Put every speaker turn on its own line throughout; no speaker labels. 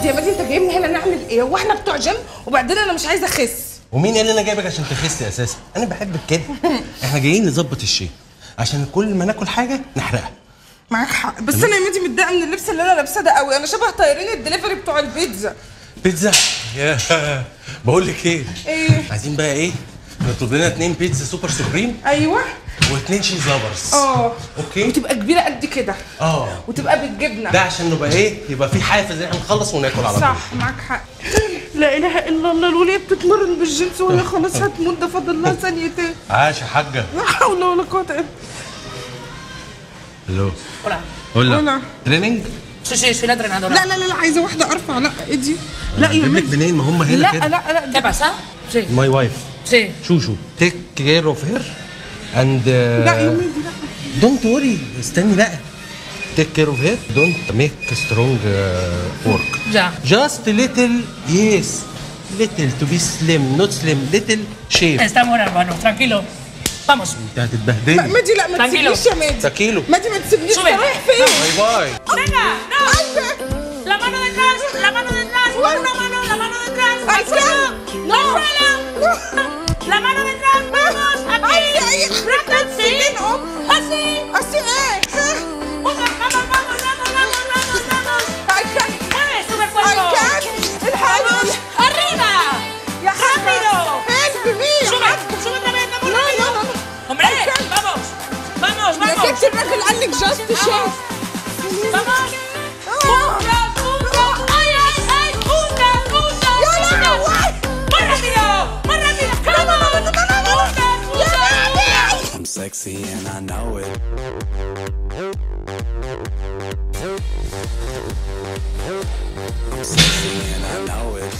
بجد يا مادي انت جايبني هنا نعمل ايه واحنا بتوع جيم وبعدين انا مش عايزه اخس
ومين قال لي انا جايبك عشان تخسي اساسا انا بحبك كده احنا جايين نظبط الشيء عشان كل ما ناكل حاجه نحرقها
معاك حق بس انا يا مادي متضايقه من اللبس اللي انا لابساه ده قوي انا شبه طيارين الدليفري بتوع البيتزا
بيتزا يا بقول لك ايه
ايه
عايزين بقى ايه نطلب لنا اتنين بيتزا سوبر سوبريم
ايوه
واتنين شيز لافرز
اه
اوكي
وتبقى كبيره قد كده
اه
وتبقى بالجبنه
ده عشان نبقى ايه يبقى في حافز ان احنا نخلص وناكل على طول
صح معاك حق لا اله الا الله الوليه بتتمرن بالجنس وهي خلاص هتموت ده فاضل لها ثانيتين
عاش يا حاجه
لا حول ولا قوه الا
الو
Hola.
قول
Hola.
تريننج
Sí, sí, soy la entrenadora.
لا لا لا لا عايزه واحده ارفع لا ايدي لا يا
اجيب لك
مادي
منين ما هم هنا
لا
كده
لا لا
¿Qué pasa? Sí,
ماي وايف
sí.
شوشو تيك كير اوف هير اند
لا يا مادي لا
دونت وري استني بقى تيك كير اوف هير دونت ميك سترونج ورك
Ya.
جاست ليتل يس ليتل تو بي سليم نوت سليم ليتل شيب
Está buena, hermano. Tranquilo. Vamos.
انت هتتبهدلي
لا مادي لا ما
Tranquilo.
تسيبنيش يا مادي
ده كيلو
مادي ما تسيبنيش
Sube.
انت رايح فين؟
باي باي
Venga, no. La mano detrás, la mano detrás. Con una mano, la mano detrás. Al suelo.
No.
Al suelo. La mano detrás. Vamos. Aquí.
Ay, ay,
Así. Así.
أصل ايه؟
Vamos, vamos, vamos, vamos, vamos, vamos, vamos.
I can't
Mueve tu
I
cuerpo.
can't الحاجة
Vamos. Arriba.
يا
Rápido.
help me
Sube, sube otra vez, vamos
No,
rápido.
no, no.
Hombre, vamos. Vamos,
يا
vamos.
ست الراجل قال لك جاست شيف
Vamos. Junta, junta. Ay, ay, ay. Junta, junta.
يا لهوي
Más rápido, más rápido. Come on. Junta, junta.
I'm sexy and I know it. I'm sexy and I know it.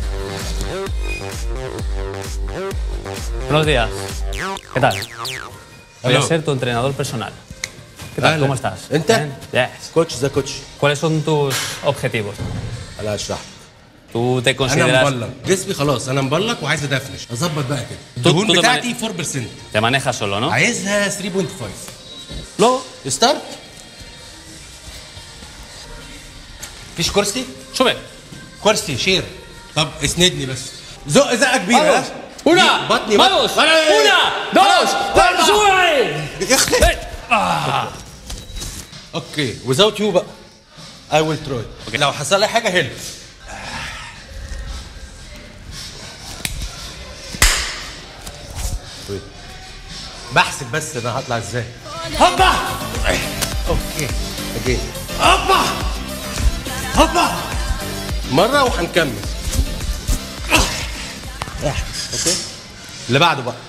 Buenos días. ¿Qué tal? Voy a
Aló.
ser tu entrenador personal. ¿Qué tal?
Ahلا.
¿Cómo estás?
¿Enت?
Bien. Yes.
كوتش ذا كوتش
¿Cuáles son tus objetivos?
انا هشرح
¿Tú te
انا
consideras...
مبلق جسمي خلاص انا مبلق وعايز ادفنش اظبط بقى كده
تو-
الدهون
تو
بتاعتي 4%
Te manejas solo, ¿no?
عايزها 3.5
Luego,
ستارت مفيش كرسي
sube.
كرسي شير طب اسندني بس زق زقه كبيره ها
Una.
دي بطني بطني.
Vamos.
أنا-
Una, dos, tres, sube.
يخلق اوكي without you بقى I will try لو حصل لي حاجه هيلب بحسب بس انا هطلع ازاي هوبا اوكي اجي هوبا هوبا مره وهنكمل اوكي اللي بعده بقى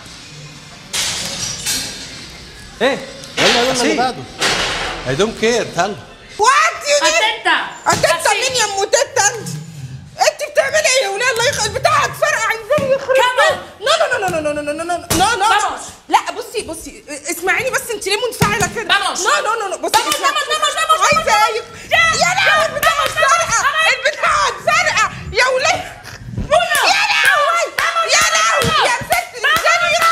Eh,
يلا يلا اللي بعده I don't care تعال
وات يو
Atenta.
اتنت
Así.
مين يا ام تنت انت انت بتعملي ايه يا ولاد الله يخرب البتاع هتفرقع ازاي يخرب
Come
لا لا لا لا لا لا لا لا لا لا لا
Vamos.
لا بصي بصي اسمعيني بس انت ليه منفعله كده
Vamos.
لا لا لا لا بصي
Vamos,
اسمعي.
vamos, vamos, vamos,
عايزه
vamos.
ايه
Ya,
يا لهوي
ya.
البتاع
Vamos,
هتفرقع
vamos, vamos.
البتاع هتفرقع يا ولاد
Uno.
يا لهوي يا لهوي يا ست انزلي يا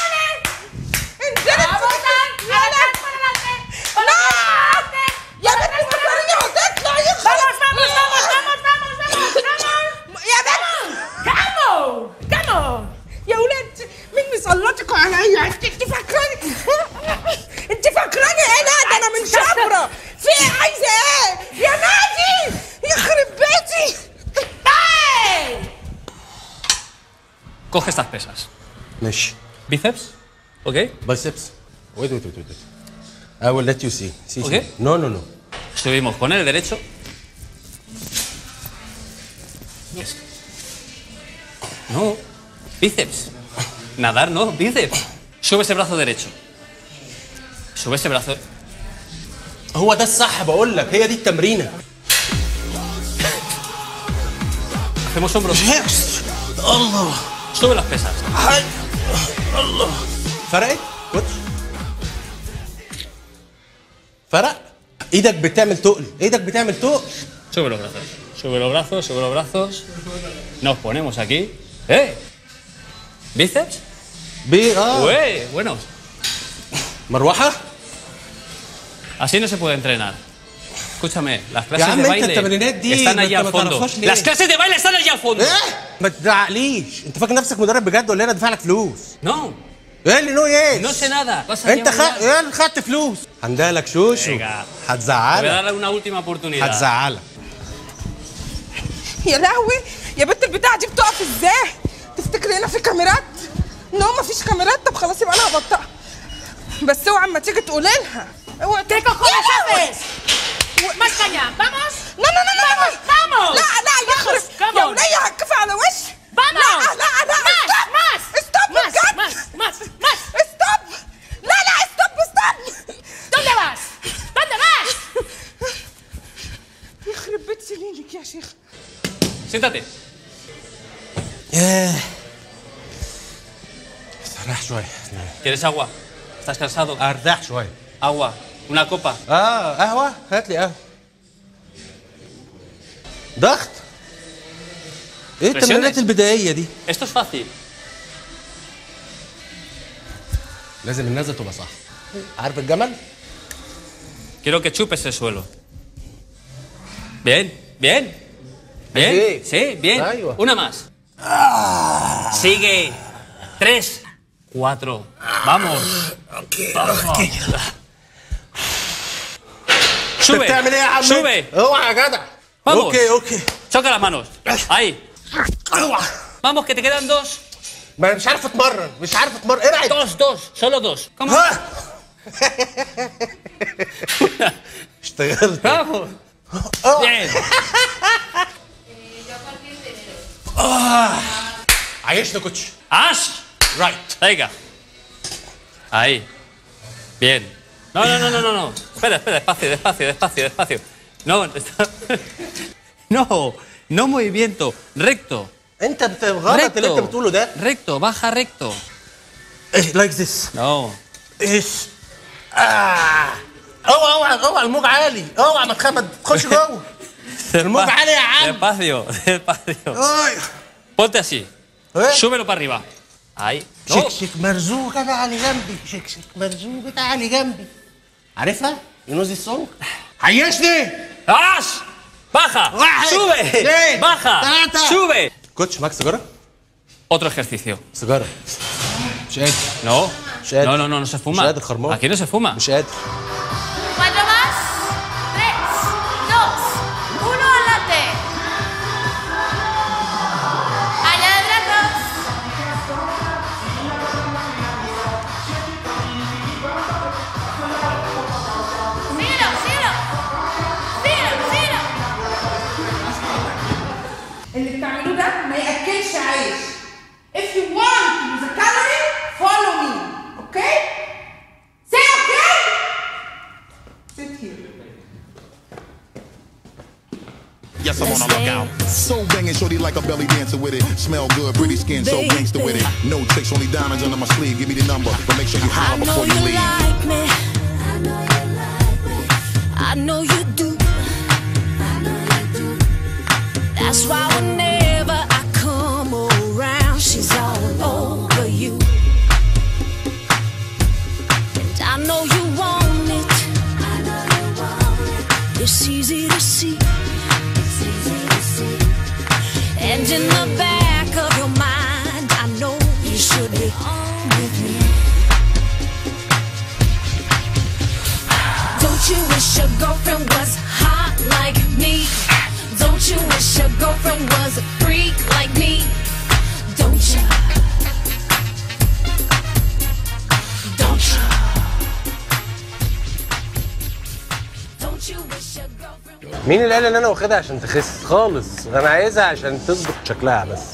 انزلي
Vamos,
يا لهوي
para adelante.
لا يا بنت المصاريني هتطلع يخرب
Vamos, vamos, vamos, vamos, vamos, vamos, vamos.
يا بنت
Come on. Come on.
يا ولاد مين مسلطك عليا انت انت فاكراني انت فاكراني ايه لا ده انا من شبرا في ايه عايزه ايه يا نادي يخرب بيتي
Hey.
coge estas pesas.
ماشي
Bíceps, ¿ok?
biceps wait wait wait wait I will let you see see
Okay.
see. no no no
Subimos con el derecho. No, bíceps. Nadar, no, bíceps. Sube ese brazo derecho. Sube ese brazo.
هو ده الصح بقول لك هي دي التمرينه
Hacemos hombros.
الله
Sube las pesas.
الله فرقت كوتش فرق ايدك بتعمل تقل ايدك بتعمل تقل
Sube los brazos. Sube los brazos, sube los brazos. Nos ponemos aquí. ¡Eh! ¿Bíceps?
بيه اه
¡Ué! Buenos.
مروحه
Así no se puede entrenar. Escúchame, las
يا
clases
عم
de
انت
baile
التمرينات دي
están
ما
allá
انت
al
ما
fondo.
تعرفهاش ليه؟
Las clases de baile están allá al fondo.
ايه ما تزعقليش انت فاكر نفسك مدرب بجد ولا انا ادفع لك فلوس
No,
ايه اللي نو ايه
no sé nada. Vas a
انت خ...
bailar.
ايه اللي خدت فلوس عندها لك شوشو
Venga. Te voy a
هتزعلك
dar una última oportunidad.
هتزعلك
يا لهوي يا بنت البتاعه دي بتقف ازاي تفتكري هنا في كاميرات نو مفيش كاميرات طب خلاص يبقى انا هبطئها بس اوعى اما تيجي تقولي لها اوعى
¿Qué cojones haces? Más caña, vamos.
لا لا لا لا
Vamos, vamos.
لا لا يا
Vamos,
خرب
come
يا
on.
ولية هتكفي على وشي
Vamos.
لا لا لا
Más,
استوب
más.
استوب
Más,
بجد
más, más, más.
استوب لا لا استوب استوب
¿Dónde vas? ¿Dónde vas?
يخرب بيت سنينك يا شيخ
Siéntate.
ياه استريح شويه
¿Quieres agua? ¿Estás cansado?
ارتاح شويه
Agua. Una copa.
اه قهوه هات لي قهوه ضغط ايه التمرينات
Presiones.
البدائيه دي
Esto es fácil.
لازم النازله تبقى صح عارف الجمل
Quiero que chupes el suelo. Bien, bien. Bien.
Sí.
Sí, bien.
Aywa.
Una más. Sigue. Tres. Cuatro. Vamos. Vamos.
انت
Sube.
بتعمل ايه يا عم
Sube.
اوعى يا جدع
Vamos.
اوكي اوكي
Choca las manos. Ahí.
اوعى
Vamos, que te quedan dos.
ما أنا مش عارف اتمرن مش عارف اتمرن ابعد
Dos, dos. Solo dos. ¿Cómo?
ها اشتغلت
Vamos. Bien.
عايشنا كوتش
As.
رايت
Venga. Ahí. Bien. No, no, no, no, no, no. Espera, espera, despacio, despacio, despacio, despacio. No, está- no, no movimiento. Recto.
انت بت- غلط اللي انت بتقوله ده
Recto, baja recto.
ايه لايك ذس
No.
ايش آه. اوعى اوعى اوعى الموج عالي اوعى ما تخمد تخش جوه الموج عالي يا عم
Despacio, despacio.
أي.
Ponte así.
إيه؟
Súbelo para arriba. Ahí. No.
شكشك مرزوق تعالي جنبي شكشك مرزوق تعالي جنبي عارفها؟ يو نو ذيس سونج؟ عيشني
¡As! ¡Baja!
واحد،
¡Sube!
اثنين،
¡Baja!
ثلاثة.
¡Sube!
كوتش معاك سيجاره؟
Otro ejercicio.
سيجاره مش قادر
No.
مش قادر
No, no, no, no se fuma.
مش قادر خرمان
Aquí no se fuma.
مش قادر
Cuatro más. Tres, dos, uno, adelante. Allá brazos. Síguelo, síguelo. Síguelo, síguelo.
اللي بتعملوه ده ما ياكلش عيش if you want to lose a calorie follow me okay say okay sit here
Yes, I'm on a lookout. So banging, shorty like a belly dancer with it. Smell good, pretty skin, so gangster with it. No tricks, only diamonds under my sleeve. Give me the number, but make sure you
I
holler
know
before
you
you leave.
like me. I know you do. That's why whenever I come around, she's all over you. And I know you want it. It's easy to see. And in the back of your mind, I know you should be on with me. Don't you wish your girlfriend was hot like me? Don't you wish your girlfriend was a freak like me? Don't you? Don't you? Don't you wish your girlfriend
مين اللي قال ان انا واخدها عشان تخس خالص انا عايزها عشان تظبط شكلها بس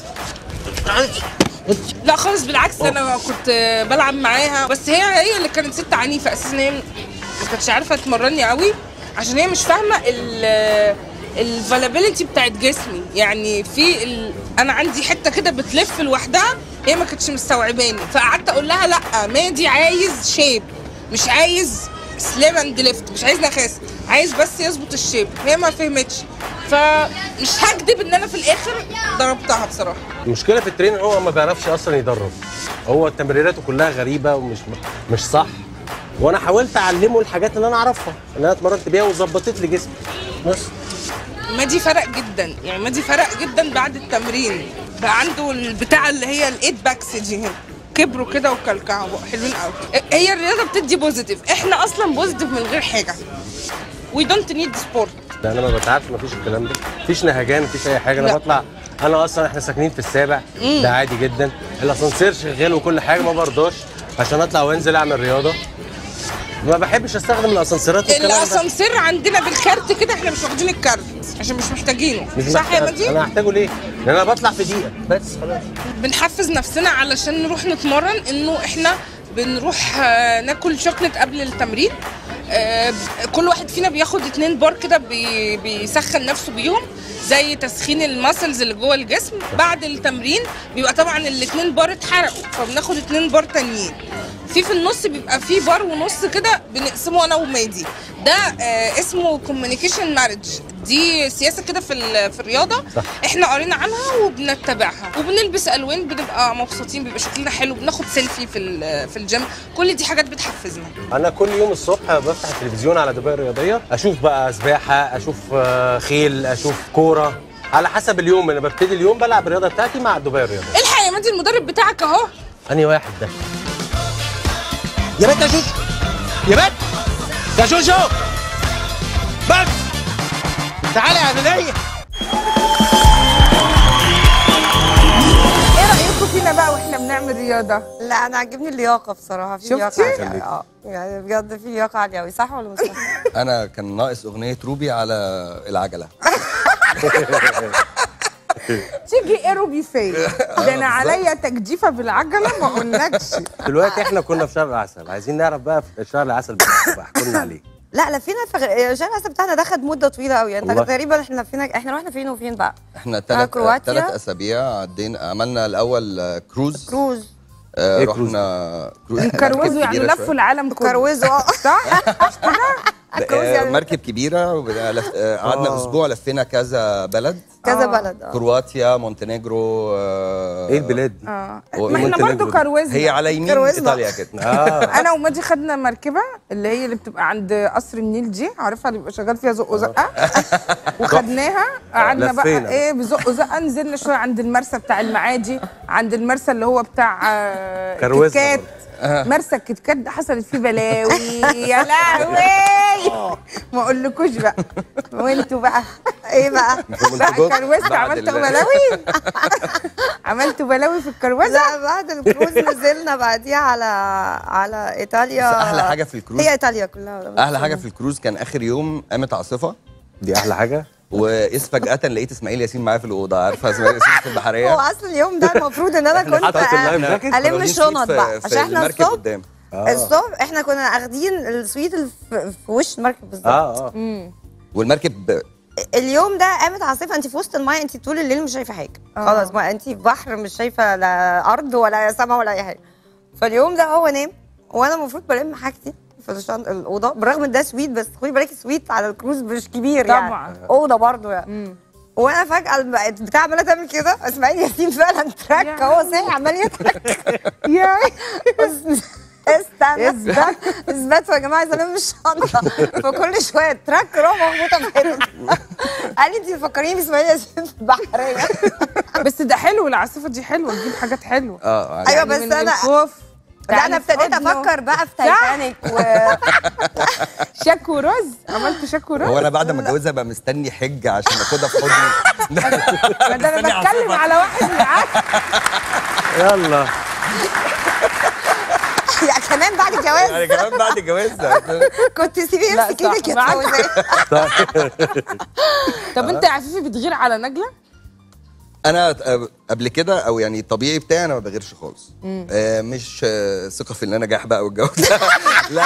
لا خالص بالعكس انا كنت بلعب معاها بس هي هي اللي كانت ست عنيفه اساسا هي ما كانتش عارفه تمرني قوي عشان هي مش فاهمه ال الفالابيلتي بتاعت جسمي يعني في ال... انا عندي حته كده بتلف لوحدها هي ما كانتش مستوعباني فقعدت اقول لها لا مادي عايز شيب مش عايز سليم اند ليفت مش عايز نخاس عايز بس يظبط الشيب هي ما فهمتش فمش هكدب ان انا في الاخر ضربتها بصراحه
المشكله في الترين هو ما بيعرفش اصلا يدرب هو تمريراته كلها غريبه ومش مش صح وانا حاولت اعلمه الحاجات اللي انا اعرفها اللي انا اتمرنت بيها وظبطت لي جسمي بس
مادي فرق جدا يعني مادي فرق جدا بعد التمرين بقى عنده البتاع اللي هي الايد باكس دي هنا كبروا كده وكلكعوا بقوا حلوين قوي هي الرياضه بتدي بوزيتيف احنا اصلا بوزيتيف من غير حاجه وي دونت نيد سبورت
لا انا ما بتعبش ما فيش الكلام ده مفيش نهجان مفيش اي حاجه انا
لا.
بطلع انا اصلا احنا ساكنين في السابع ده عادي جدا الاسانسير شغال وكل حاجه ما برضاش عشان اطلع وانزل اعمل رياضه ما بحبش استخدم الاسانسيرات والكلام ده
الاسانسير عندنا بالكارت كده احنا مش واخدين الكارت عشان مش محتاجينه
مش
صح يا
محتاج-
مادي
انا هحتاجه ليه؟ لان انا بطلع في دقيقه بس خلاص
بنحفز نفسنا علشان نروح نتمرن انه احنا بنروح آه، ناكل شوكليت قبل التمرين آه، كل واحد فينا بياخد اتنين بار كده بي- بيسخن نفسه بيهم زي تسخين الماسلز اللي جوه الجسم بعد التمرين بيبقى طبعا الاتنين بار اتحرقوا فبناخد اتنين بار تانيين في في النص بيبقى في بار ونص كده بنقسمه انا ومادي ده آه اسمه كوميونيكيشن مارج دي سياسه كده في ال- في الرياضه
صح.
احنا قرينا عنها وبنتبعها وبنلبس الوان بنبقى مبسوطين بيبقى شكلنا حلو بناخد سيلفي في ال- في الجيم كل دي حاجات بتحفزنا
انا كل يوم الصبح بفتح التلفزيون على دبي الرياضيه اشوف بقى سباحه اشوف آه، خيل اشوف كوره على حسب اليوم انا ببتدي اليوم بلعب الرياضه بتاعتي مع دبي الرياضيه
الحق يا مادي المدرب بتاعك اهو
انهي واحد ده يا بنت يا شوشو يا بنت يا شوشو بس تعالي يا عدلية
ايه رايكم فينا بقى واحنا بنعمل رياضه
لا انا عاجبني اللياقه بصراحه في
شفتي؟
لياقه عالية. اه يعني بجد في لياقه عاليه قوي صح ولا مش صح؟
انا كان ناقص اغنيه روبي على العجله
تيجي ايه روبي فين ده انا عليا تجديفه بالعجله ما اقولكش
دلوقتي احنا كنا في شهر العسل عايزين نعرف بقى في شهر العسل بتاعكم بقى احكوا لنا عليه
لا لفينا في غ- شهر العسل بتاعنا ده خد مده طويله قوي يعني
والله.
تقريبا احنا لفينا احنا رحنا فين وفين بقى؟
احنا
آه،
ثلاث
كرواتيا.
ثلاث اسابيع عدينا عملنا الاول آه، كروز
كروز
آه،
إيه
رحنا كروز
كروزوا يعني
كبيرة
لفوا
شوية.
العالم كله
كروزوا اه
صح
كروز
آه،
يعني
مركب كبيره وبدأ لف- آه، قعدنا اسبوع لفينا كذا بلد
كذا بلد اه
كرواتيا مونتينيجرو آه،
ايه البلاد دي؟
اه
و-
ما احنا
ومونتينيجرو
برضو
دي.
كروزنا
هي على يمين
كروزنا.
ايطاليا كده
اه
انا وماجي خدنا مركبه اللي هي اللي بتبقى عند قصر النيل دي عارفها اللي بيبقى شغال فيها زق وزقه وخدناها قعدنا بقى
لفينا.
ايه بزق وزقه نزلنا شويه عند المرسى بتاع المعادي عند المرسى اللي هو بتاع آه،
كروزنا
كيت كات مرسى الكيت كات ده حصلت فيه بلاوي يا لهوي ما اقولكوش بقى وانتوا بقى
ايه بقى؟
بقى
جوه
كروزت
بعد
عملتوا
ال-
بلاوي عملتوا بلاوي في الكروزه
لا بعد الكروز نزلنا بعديها على على ايطاليا
بس أحلى حاجة في الكروز-
هي ايطاليا كلها
احلى حاجه في الكروز كان اخر يوم قامت عاصفه
دي احلى حاجه
وإذ فجأة لقيت إسماعيل ياسين معايا في الأوضة عارفة إسماعيل ياسين في
هو
البحرية
اصلا اليوم ده المفروض ان انا كنت
حاطط اللايف جاكيت؟
الم
واخدين
الشنط
سويت في-
بقى
في
عشان احنا
المركب
الصبح
قدام
الصبح احنا كنا اخدين السويت اللي في في وش المركب بالظبط
اه اه
والمركب
اليوم ده قامت عاصفه انت في وسط المايه انت طول الليل مش شايفه حاجه خلاص ما انت في بحر مش شايفه لا ارض ولا سما ولا اي حاجه فاليوم ده هو نام وانا المفروض بلم حاجتي في الشنطه الاوضه بالرغم ان ده سويت بس خدي بالك سويت على الكروز مش كبير يعني
طبعا.
اوضه برضه يعني وانا فجاه بقت بتاع عماله تعمل كده اسماعيل ياسين فعلا تراك هو صاحي عمال يضحك
يا
استنى اثبات اثباتوا يا جماعه عايزه الم الشنطه فكل شويه تراك روح مخبوطه في حته قال لي انت بتفكريني باسماعيل ياسين في البحريه
بس ده حلو العاصفه دي حلوه تجيب حاجات حلوه
اه
ايوه
يعني
بس
من
انا
الخوف
لا انا
تعالي في
ابتديت
حضنه.
افكر بقى في
صح.
تايتانيك و...
شك ورز عملت شك ورز
هو أنا بعد ما اتجوزها بقى مستني حجة عشان آخدها في حضني
ما ده انا بتكلم على واحد معاك
يلا
يعني كمان بعد الجواز
يعني كمان بعد الجواز
كنت سيبي
لا،
نفسك
صح.
ايدك يا
معاك.
فوزية.
طب انت يا عفيفي بتغير على نجله
انا قبل كده او يعني الطبيعي بتاعي انا ما بغيرش خالص آه مش آه ثقه في ان انا نجاح بقى والجو ده لا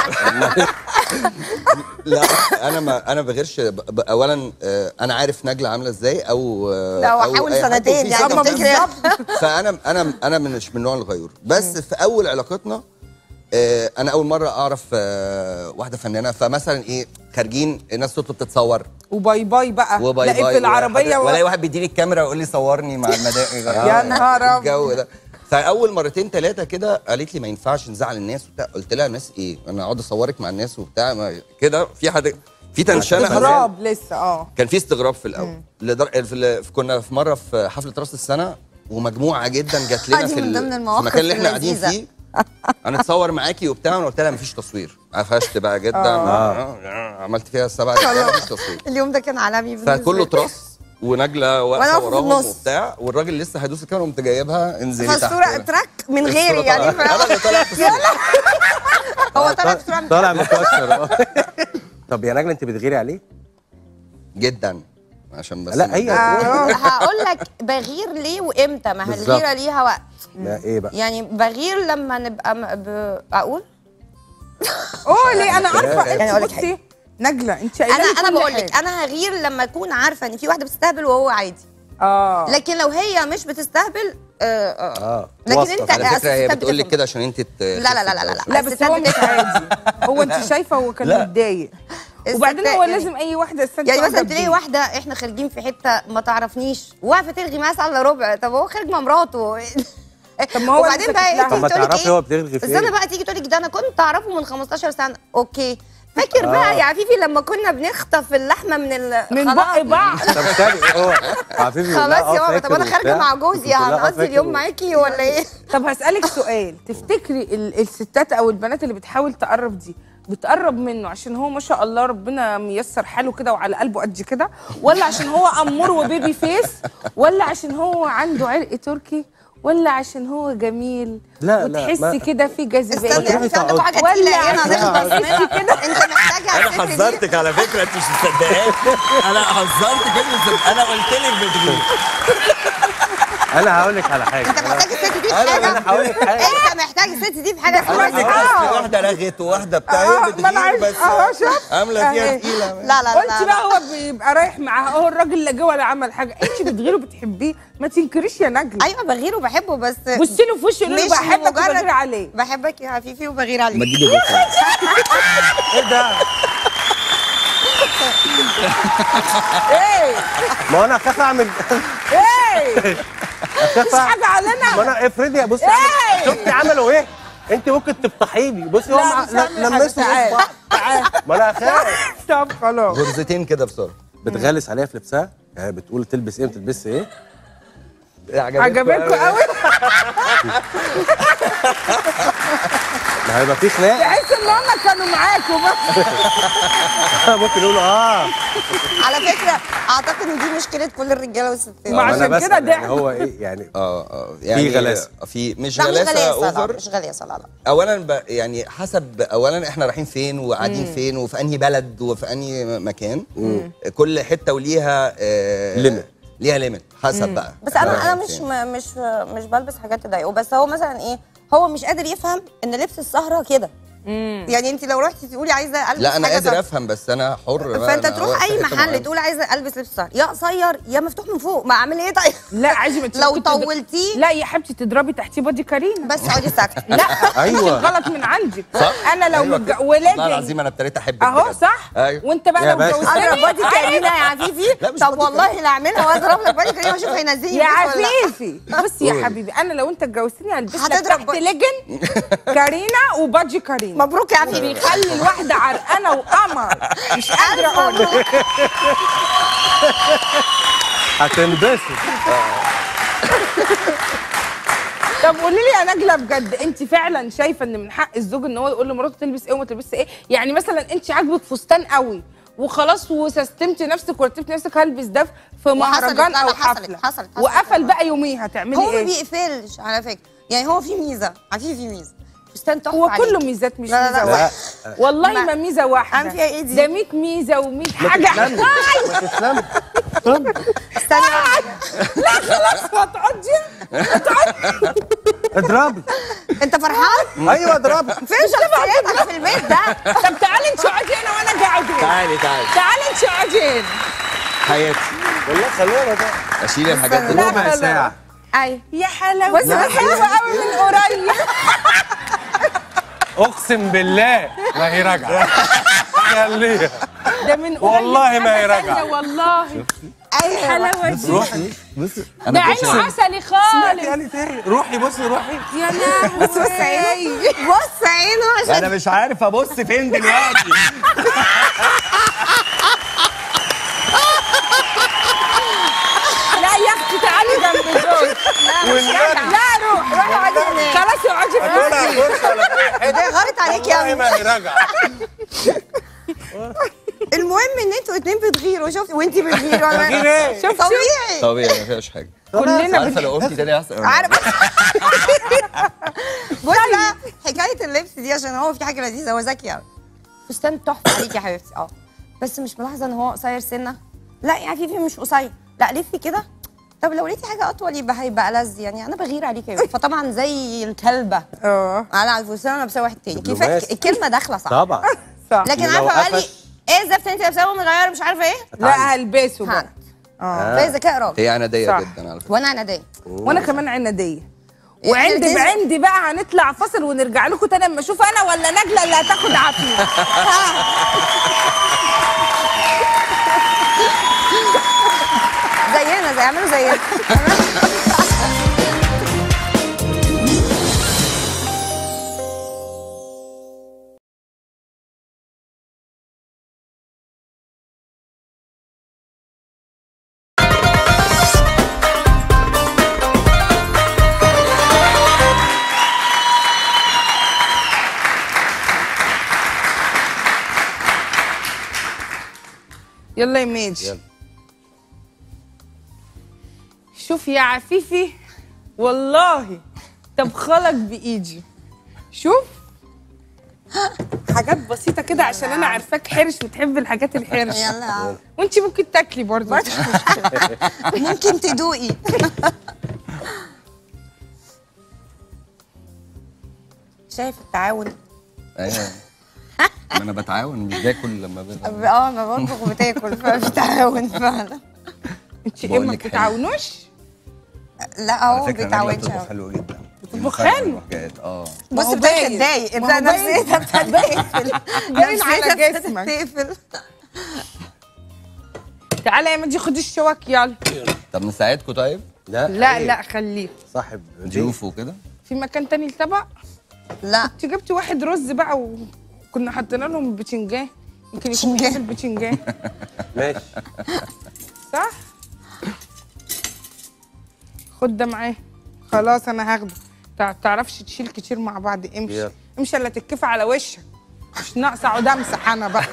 لا انا ما انا بغيرش ب- ب- اولا آه انا عارف نجله عامله ازاي او آه
لا
أو
وحاول
أي حد
سنتين
وفي
يعني
ثقة
انت
في-
بتفتكري
فانا انا انا مش من نوع الغيور بس في اول علاقتنا آه، انا اول مره اعرف آه، واحده فنانه فمثلا ايه خارجين الناس تطلب تتصور
وباي باي بقى
وباي
تلاقي
باي
في العربيه
ولا
و...
واحد بيديني الكاميرا ويقول لي صورني مع المدائن
يا نهار أبيض.
الجو ده فاول مرتين ثلاثه كده قالت لي ما ينفعش نزعل الناس وبتاع قلت لها ناس ايه انا اقعد اصورك مع الناس وبتاع ما- كده في حد في تنشنه
استغراب لسه اه
كان في استغراب في الاول لدر... في ال... في- كنا في مره في حفله راس السنه ومجموعه جدا جات لنا
دي
في,
من
ال...
ضمن
في
المواقف
المكان اللي احنا قاعدين
اللذيذة.
فيه هنتصور معاكي وبتاع انا قلت لها مفيش تصوير قفشت بقى جدا آه. عملت فيها السبع دقايق مفيش تصوير
اليوم ده كان عالمي بالنسبة
فكله
لي.
تراس ونجله
وأنا
واقفه
في
وراهم
النص.
وبتاع والراجل لسه هيدوس الكاميرا قمت جايبها انزلي تحت
فالصورة تراك من
الصورة
غيري يعني
طالعة. انا اللي طالع في الصورة.
هو طلع بصورة من
طالع مكشر آه. طب يا نجله انت بتغيري عليه؟
جدا عشان بس
لا هي
هقول لك بغير ليه وامتى ما هي
بالظبط.
الغيره ليها وقت
لا ايه بقى؟
يعني بغير لما نبقى م... ب... اقول
اوه ليه انا عارفه
يعني أقول
انت
لك
بصي نجله انت قايله
انا
لي
انا
كل
بقول لك
حاجة.
انا هغير لما اكون عارفه ان في واحده بتستهبل وهو عادي
اه
لكن لو هي مش بتستهبل آه آه.
اه
لكن
واثقة
انت
في-
على فكره هي
الستات
بتقول لك
بتفهم.
كده عشان انت ت-
لا لا لا لا لا
لا بس
الستات
هو مش
بتفهم.
عادي هو انت شايفه هو كان
لا.
متضايق وبعدين هو
يعني-
لازم اي واحده استنى
يعني مثلا تلاقي واحده احنا خارجين في حته ما تعرفنيش واقفه تلغي مثلا الا ربع طب هو خارج مع مراته
طب ما هو
وبعدين
لسه
بقى
كانت
انت
طب ما
تقولي
تعرفي هو بتلغي في
استنى
ايه؟
بقى تيجي تقولي ده انا كنت اعرفه من 15 سنه اوكي فاكر بقى يا عفيفي لما كنا بنخطف اللحمه من ال
من
خلاص.
بق بعض
طب استني هو عفيفي يقول لها
خلاص
اه
يا بابا طب
فاكر
انا خارجه
وبتاع.
مع جوزي
تقول لها اه
هنقضي
فاكر
اليوم
و-
معاكي ولا ايه؟
طب هسألك سؤال تفتكري ال- الستات او البنات اللي بتحاول تقرب دي بتقرب منه عشان هو ما شاء الله ربنا ميسر حاله كده وعلى قلبه قد كده ولا عشان هو امور وبيبي فيس ولا عشان هو عنده عرق تركي ولا عشان هو جميل
لا، لا،
وتحسي
ما-
كده في جاذبيه
استنى
تروحي
في عندكم حاجه
ولا
تقيله هنا
عشان
هنخلص
تحسي
منها
كده
انت محتاجه على
انا
الست دي.
حذرتك على فكره انت مش مصدقاني انا حذرت كلمه انا قلت لك بتغير
انا هقول لك على حاجه
انت محتاج الست دي في
انا
حاجه
انا هقول لك حاجه
انت محتاج الست دي في حاجه
قال لك
خالص.
بس واحده رغت وواحده بتاع
آه،
هي
ما أنا
بتغير
عارف-
بس
آه، شوف.
عامله فيها
أهي.
تقيله
لا لا لا
قلت
لا
بقى هو بيبقى رايح معاها هو الراجل لا جه ولا عمل حاجه انت بتغيره بتحبيه ما تنكريش يا نجله
ايوه بغير وبحبه بس
بصي له في وشه قولي له
مش
بحبك
مجرد-
وبغير عليه
بحبك يا عفيفي وبغير عليك
تجيب الرقم
ايه ده؟
ايه
ما انا اخاف اعمل
ايه
اخاف
مفيش
اعمل
حاجه علينا
ما انا افرضي بصي
إيه؟
عمل- شفتي عملوا ايه؟ انت ممكن تفتحي لي بصي
لا،
هم
مش هعمل حاجة.
لمسوا
تعال.
بعض ما انا اخاف
طب خلاص
غرزتين كده بسرعه
بتغلس عليها في لبسها يعني بتقول تلبس ايه ما تلبسش ايه
عجبتكم قوي
ما هيبقى في خناق
تحس ان هم كانوا معاكم بس
ممكن يقولوا اه
على فكره اعتقد ان دي مشكله كل الرجاله والستات
ما
ما أنا
عشان
بسأل
كده
يعني
ضحك.
هو ايه يعني
اه اه يعني
غلاسة.
في مش
لا مش
غلاسه
غلاسه لا
اوفر
مش غلاسه لا لا
اولا ب... يعني حسب اولا احنا رايحين فين وقاعدين فين وفي انهي بلد وفي انهي مكان كل حته وليها آه
Limit.
ليها ليميت حسب بقى
بس انا
إحنا
انا
رايحين
مش
فين.
م- مش مش بلبس حاجات تضايقه بس هو مثلا ايه هو مش قادر يفهم ان لبس السهره كده يعني انت لو رحتي تقولي عايزه البس
لا انا
حاجة
قادر
سهرة.
افهم بس انا حر بقى،
فانت
أنا
تروح
واقف في
اي
حتة
محل
معينة.
تقول عايزه البس لبس سهر يا قصير يا مفتوح من فوق ما اعمل ايه طيب
لا عادي ما
لو
ممكن تض-
طولتيه
لا يا حبيبتي تضربي تحتيه بادي كارينا
بس اقعدي ساكته
لا
أيوة.
غلط من عندك
صح؟
انا لو
أيوة
متج...
كده. والله
ولادي
العظيم انا ابتديت احبك
اهو
بجد.
صح
ايوه
وانت بقى
يا
لو
باشا.
جوزتني
اضرب بادي كريمه يا عفيفي
لا، مش
طب
بادي
والله لا اعملها واضرب لك بادي كريمه اشوف هينزلني
يا
البيت ولا لا.
عفيفي بصي يا حبيبي انا لو انت اتجوزتني هلبس لك
هتضرب
تحت
ب-
لجن كارينا وبادجي كارينا
مبروك يا عفيفي
بيخلي الواحده عرقانه وقمر مش قادره اقول
هتنبسط
طب قولي لي يا نجله بجد انت فعلا شايفه ان من حق الزوج ان هو يقول لمراته تلبس ايه وما تلبسش ايه يعني مثلا انت عاجبك فستان قوي وخلاص وسستمتي نفسك ورتبتي نفسك هلبس ده في
وحصلت،
مهرجان
لا،
او
لا، حصلت،
حفله
حصلت، حصلت.
وقفل بقى يوميها تعملي
هو ما
ايه
بيقفلش على فكره يعني هو في ميزه عفيفي في ميزه فستان تحفه
هو
عليك.
كله ميزات مش
لا، لا،
ميزه
لا.
واحده والله
ما-
ما ميزه واحده
عم فيها ايه دي؟
ده 100 ميزه و100
ما
حاجه
تسلمي ما تسلمي
استني
لا خلاص هتقعدي هتقعدي
اضربي
انت فرحان؟
ايوه اضربي
فين شخصيتك في البيت ده؟
طب تعالي انت اقعدي هنا وانا قاعد هنا
تعالي تعالي
تعالي انت اقعدي هنا
حياتي
والله خلينا ده
اشيل الحاجات دي
لا،
ربع
خلاص.
ساعه
ايوه
يا حلاوه
بصي، بصي.
حلوه قوي من قريب
اقسم بالله ما هي راجعه خليها
ده من قريب
والله ما هي
حاجة
راجعة.
تانية والله
ايوه
الحلاوه دي
روحي بصي
ده
انا
عينه
بصي
عسلي خالص
يعني تاني روحي بصي روحي
يا لهوي
بص بص عينه بص عينه عشان
انا مش عارف ابص فين دلوقتي
لا يا اختي تعالي جنب دول لا روح روح اقعدي هناك خلاص اقعدي في
ولا
وسطي
فرصه ولا في حته
ده غلط عليك يا
والله
أمي.
ما هي راجعه
المهم ان انتوا اتنين بتغيروا شفتي وانتي بتغيري وانا
بتغير ايه؟
شفتي طبيعي
طبيعي ما فيهاش حاجه
كلنا
عارفه لو قلتي تاني احسن
عارف بص بقى حكايه اللبس دي عشان هو في حاجه لذيذه هو ذكي قوي فستان تحفه عليك يا حبيبتي اه بس مش ملاحظه ان هو قصير سنه لا يا عفيفي مش قصير لا لفي كده طب لو لقيتي حاجه اطول يبقى هيبقى ألذ يعني انا بغير عليك يا فطبعا زي الكلبه
اه
انا على الفستان انا لابسه واحد تاني كيف
دبلوماسي.
الكلمه داخله صح
طبعا
صح
لكن
لو
عارفه قال لي
قفش.
ايه الزفت انت لابساه ومغيره مش عارفه ايه
لا هلبسه بقى
هانت فهي ذكاء راجل
هي عناديه
صح.
جدا على فكره
وانا عناديه
وانا كمان عناديه
إيه،
وعندي
الاتنين-
بعندي بقى هنطلع فاصل ونرجع لكم تاني اما اشوف انا ولا نجله اللي هتاخد عافيه
زينا زي اعملوا زينا
يلا يا ميجي
يلا.
شوف يا عفيفي والله طبخلك بايدي شوف حاجات بسيطه كده عشان انا عارفاك حرش وتحب الحاجات الحرش
يلا
وانت ممكن تاكلي برضه
ممكن تدوقي شايف التعاون
ايوه ما انا بتعاون مش باكل لما ب...
اه ما بطبخ بتاكل ففي تعاون فعلا
انت ايه
بقول
ما
لك حلو.
بتتعاونوش
لا
على
هو
فكره انا
بيتعاونش
بطبخ
أوي.
حلو جدا
بتطبخ
ينفع
حلو؟
حاجات اه
ما
بص
هو
ابتدت
باين.
تتضايق
ما هو
ابتدى
باين.
نفسيتها ابتدت تقفل
باين على
نفسيتها
جسمك.
ابتدت تقفل
تعالى يا مجدي خد الشوك يلا
طب نساعدكم طيب
لا
لا
إيه؟
لا خليه
صاحب بيت.
ضيوف وكده
في مكان تاني الطبق
لا
انت جبتي واحد رز بقى وكنا حاطين لهم البتنجان يمكن يكون
بتنجان.
بيحب البتنجان
ماشي
صح خد ده معاه خلاص انا هاخده تع- تعرفش تشيل كتير مع بعض امشي
يلا.
امشي الا تتكفى على وشك مش ناقصه اقعد امسح انا بقى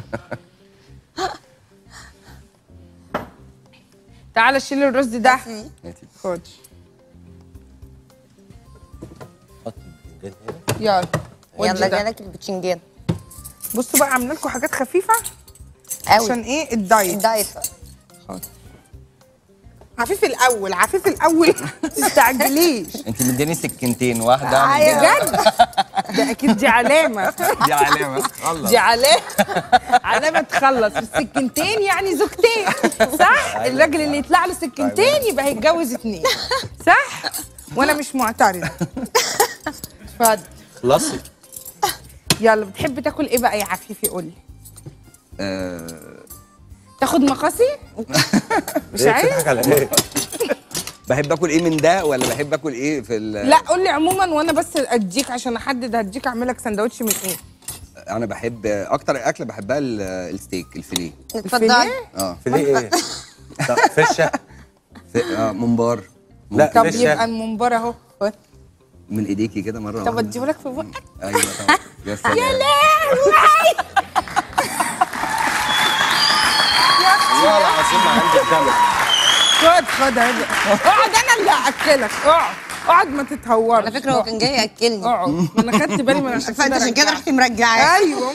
تعالى شيل الرز ده
هاتي.
خد
حط البتنجان هنا
يلا ودي
يلا
ده.
جالك البتنجان
بصوا بقى عامله لكم حاجات خفيفه
قوي
عشان ايه الدايت
الدايت
عفيف الاول عفيف الاول ما تستعجليش
انت مديني سكينتين واحده
آه
من
يا
دول.
جد ده اكيد دي علامه
دي علامه الله
دي علامه علامه تخلص السكينتين يعني زوجتين صح الراجل اللي يطلع له سكينتين يبقى هيتجوز اتنين صح وانا مش معترضه اتفضل
خلصي
يلا بتحب تاكل ايه بقى يا عفيفي قول لي
آه،
تاخد مقاسي مش
إيه،
عايز
بتضحك على ايه؟
بحب اكل ايه من ده ولا بحب اكل ايه في ال
لا قول لي عموما وانا بس اديك عشان احدد هديك اعمل لك سندوتش من ايه
انا بحب اكتر اكله بحبها ال- الستيك الفيليه
اتفضلي
اه
في ليه ايه؟ طب فشه
في آه ممبار
لا
طب
فشه
يبقى المنبر اهو خد.
من ايديكي كده مره
طب
واحدة.
اديهولك في بقك
ايوه طبعا يا سلام
يا لهوي
والله العظيم ما عندي الدم
خد خد اهي اقعد انا اللي اكلك اقعد اقعد ما تتهورش
على فكره هو كان جاي ياكلني
اقعد ما انا خدت بالي من عشان
فانت عشان كده
رجعت.
رحتي مرجعاه
ايوه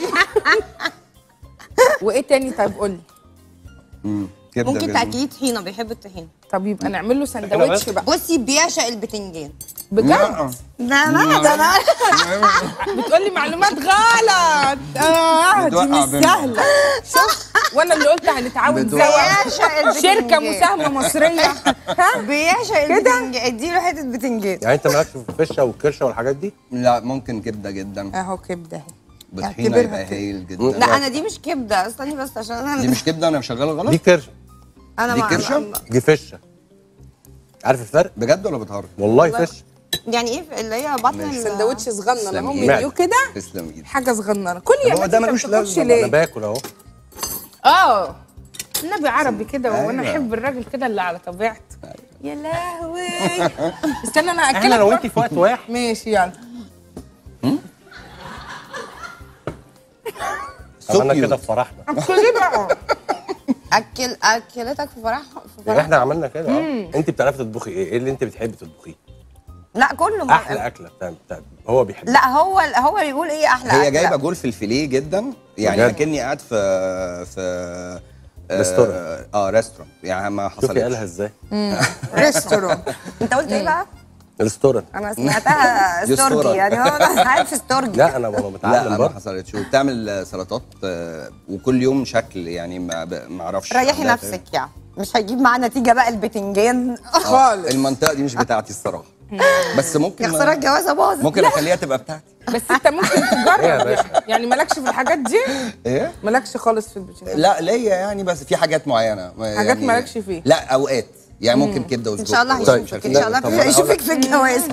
وايه تاني طيب قول لي
مم. كبده
ممكن
بال-
تاكليه طحينه بيحب الطحينه
طب يبقى نعمل له سندوتش بقى
بصي بيعشق البتنجان
بجد
لا.
لا لا ده انا
بتقولي معلومات غلط اه دي
بتوقع
مش
بينا.
سهله شوف وانا اللي قلت هنتعاون
بتوقع.
سوا
بيعشق البتنجان
شركه مساهمه مصريه ها
بيعشق
كده؟
البتنجان اديله حته بتنجان
يعني انت مالكش في الفشه والكرشه والحاجات دي؟
لا ممكن كبده جدا
اهو كبده اهي
بطحينه
اعتبرها
يبقى
كده.
هايل جدا
لا انا دي مش كبده استني بس عشان
دي
انا
مش كبده انا مشغله
دي
غلط
كرشه
انا
دي
مع
كرشه
دي فشه عارف الفرق
بجد ولا بتهرج
والله فشه
يعني ايه اللي هي بطن ال-
سندوتش صغنن
تسلم
اهو
إيدك.
منيو كده
تسلم ايدك
حاجه صغننه كل يا
هو
بنتي
ده
انت
ملوش
بتاكلش
لازمة.
انا
ليه
باكل اهو
اه النبي عربي كده وانا
أيوة.
احب الراجل كده اللي على طبيعته يا لهوي استنى انا اكلك
احنا لو
بقى.
انت في وقت واحد
ماشي يلا
عملنا
سوبيو.
كده في فرحنا
كلي بقى
اكل اكلتك في فرح في
يعني
فرح
احنا عملنا كده اه انت بتعرفي تطبخي ايه؟ ايه اللي انت بتحبي تطبخيه؟
لا كله ما-
احلى اكله بتاع بتاع هو بيحبها
لا هو هو اللي يقول ايه احلى
هي
أكلة.
جايبه جول في الفيليه جدا يعني
بجد؟
اكني قاعد في في آه،
ريستورانت.
اه ريستورانت يعني ما
شوفي قالها
حصلتش
ازاي؟
ريستوران
انت قلت ايه بقى؟
ريستورانت
انا سمعتها
دي
ستورجي
أسطورة.
يعني هو انا قاعد في ستورجي
لا انا بابا
لا
متعلم
ما
برضه
حصلتش وبتعمل سلطات آه، وكل يوم شكل يعني ما ب- ما اعرفش
ريحي
عندها
نفسك يعني مش هيجيب معاه نتيجه بقى البتنجان
آه،
خالص
المنطقه دي مش بتاعتي الصراحه بس ممكن
يا خساره الجوازه باظت
ممكن اخليها تبقى بتاعتي
بس انت ممكن
إيه يا
تجرب
باشا؟
يعني. يعني مالكش في الحاجات دي
ايه
مالكش خالص في البتنجان
لا ليا يعني بس في حاجات معينه
حاجات
يعني
مالكش فيه.
لا اوقات يعني ممكن كبده وسجق
ان شاء الله
ومش
هيشوفك
عارف
ان
إيه.
شاء الله
طب أنا
هيشوفك في الجواز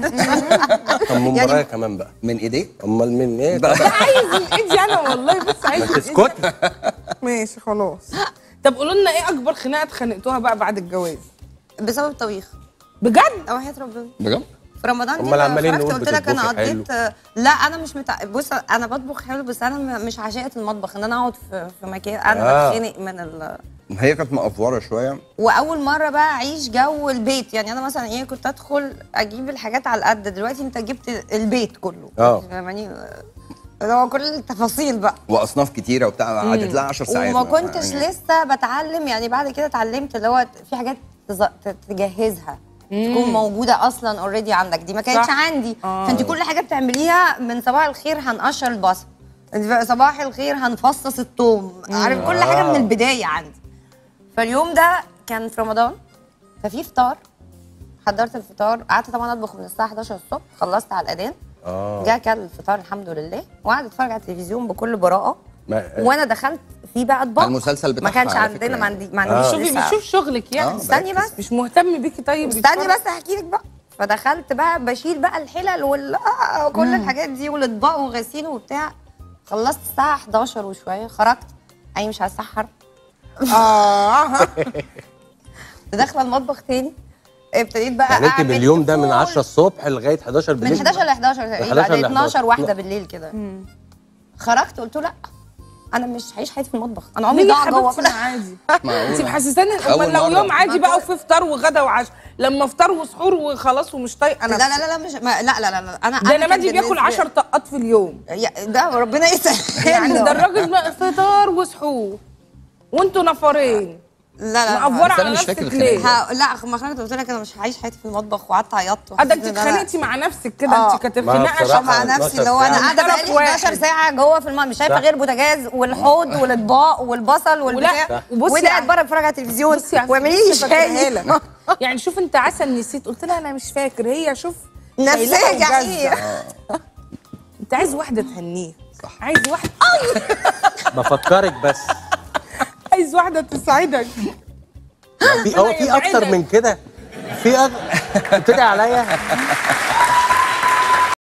طب من
يعني-
ورايا كمان بقى
من ايديك
امال من ايه؟
بقى-
عايز من ايدي انا والله بس عايز
ما
من إيدي.
تسكت
ماشي خلاص طب قولوا لنا ايه اكبر خناقه اتخانقتوها بقى بعد الجواز
بسبب الطبيخ
بجد
او حياه ربنا
بجد
في رمضان دي
أمال
لما
عمالين
خرجت
نقول
قلت لك انا
بتطبخي
قضيت لا انا مش متع... بص انا بطبخ حلو بس انا م- مش عشاقه المطبخ ان انا اقعد في, في مكان انا
آه.
بتخنق من ال...
هي كانت مقفوره شويه
واول مره بقى اعيش جو البيت يعني انا مثلا ايه كنت ادخل اجيب الحاجات على القد دلوقتي انت جبت البيت كله
آه.
فاهماني اللي هو كل التفاصيل بقى
واصناف كتيره وبتاع قعدت لها 10 ساعات
وما كنتش
يعني
لسه بتعلم يعني بعد كده اتعلمت اللي هو في حاجات تز- ت- تجهزها تكون موجوده اصلا اوريدي عندك دي ما كانتش
صح.
عندي
آه.
فانت كل حاجه بتعمليها من صباح الخير هنقشر البصل صباح الخير هنفصص الثوم عارف كل حاجه من البدايه عندي فاليوم ده كان في رمضان ففي فطار حضرت الفطار قعدت طبعا اطبخ من الساعه 11 الصبح خلصت على الاذان
اه
جه كل الفطار الحمد لله وقعد اتفرج على التلفزيون بكل براءه
ما-
وانا دخلت في بقى اطباق
المسلسل
ما
بتاعها
كانش
على
عندنا
فكرة
ما
يعني.
عندي ما عنديش
آه.
شوفي
لسه.
بيشوف شغلك يعني
آه.
استني بس مش مهتم بيكي طيب
استني
بيتفرج.
بس احكي لك بقى فدخلت بقى بشيل بقى الحلل وال آه، وكل الحاجات دي والاطباق وغسيل وبتاع خلصت الساعه 11 وشويه خرجت اي مش هسحر
اه
داخله المطبخ تاني ابتديت بقى
يعني انت
أعمل
باليوم ده من
فول.
10 الصبح لغايه 11
من
بالليل
11 ل 11 تقريبا
11
بعد
ل
12
11.
واحده بالليل كده خرجت قلت له لا انا مش هعيش حياتي في المطبخ انا عمري
ليه يا
ضاع جوه
حبيبتي ما عادي
معقولة.
انت محسساني
أول
امال لو
مرة.
يوم عادي بقى وفي فطار وغدا وعشاء لما فطار وسحور وخلاص ومش طايق انا
لا لا لا لا مش ما لا لا لا, لا. انا
ده انا
كان
مادي بياكل
بالنسبة-
10 طقات في اليوم
يا- ده ربنا يسهل
يعني ده الراجل بقى فطار وسحور وانتوا نفرين
لا لا
مقفوره
بس أنا
على
مش
نفسك
فاكر
ليه؟
الخناقة.
ها لا ما خرجت قلت لك انا مش هعيش حياتي في المطبخ وقعدت عيطت
اه ده انت
وحسيت إن أنا-
اتخانقتي مع نفسك كده
آه.
انت كانت
ما
الخناقه
بصراحة
مع
شبه
نفسي
12
اللي هو انا
ساعة.
قاعده
طرف
بقالي
واحد.
11 ساعه جوه في المطبخ مش شايفه
صح.
غير بوتاجاز والحوض والاطباق والبصل والبتاع
صح. وبصي
وده قاعد
على-
بره بتفرج على التلفزيون
بصي على
واعملي
فكرة
لي
لسه فاكراها
شاي
لك. يعني شوف انت عسل نسيت قلت لها انا مش فاكر هي شوف
نفسية
شايلاها
جحيم.
وجازة. انت عايز واحده تهنيه
صح.
عايز واحده
بفكرك بس
عايز واحده تساعدك
في هو في اكتر من كده في أك... بتدعي عليا